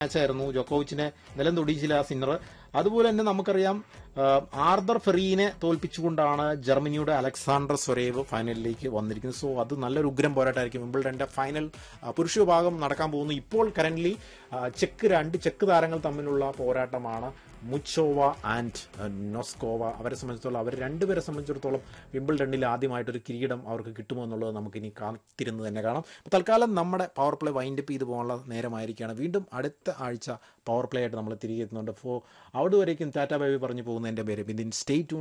മാച്ചായിരുന്നു ജോക്കോവിച്ചിനെ നിലം തൊടിയിച്ചില്ല ആ സിന്നർ അതുപോലെ തന്നെ നമുക്കറിയാം ആ, ആർദർ ഫെറീനെ തോൽപ്പിച്ചുകൊണ്ടാണ് ജർമ്മനിയുടെ അലക്സാണ്ടർ സ്വരേവ് ഫൈനലിലേക്ക് വന്നിരിക്കുന്നത് സോ അത് നല്ലൊരു ഉഗ്രം പോരാട്ടമായിരിക്കും വിംബിൾഡന്റെ ഫൈനൽ ആ, പുരുഷ വിഭാഗം നടക്കാൻ പോകുന്നു ഇപ്പോൾ കറന്റ് ചെക്ക് രണ്ട് ചെക്ക് താരങ്ങൾ തമ്മിലുള്ള പോരാട്ടമാണ് മുച്ചോവ ആൻഡ് നോസ്കോവ അവരെ സംബന്ധിച്ചിടത്തോളം അവർ രണ്ടുപേരെ സംബന്ധിച്ചിടത്തോളം വിംബിൾഡണിൽ ആദ്യമായിട്ടൊരു കിരീടം അവർക്ക് കിട്ടുമോ എന്നുള്ളത് നമുക്കിനി കാത്തിരുന്ന് തന്നെ കാണാം അപ്പോൾ തൽക്കാലം നമ്മുടെ പവർ പ്ലേ വൈൻഡപ്പ് ചെയ്ത് പോകാനുള്ള നേരമായിരിക്കുകയാണ് വീണ്ടും അടുത്ത ആഴ്ച പവർ പ്ലേ ആയിട്ട് നമ്മൾ തിരികെ എത്തുന്നുണ്ട് അപ്പോൾ അവിടെ വരേക്കും ടാറ്റ ബൈബി പറഞ്ഞു പോകുന്നതിൻ്റെ പേര് വിതിൻ സ്റ്റേ ട്യൂൺ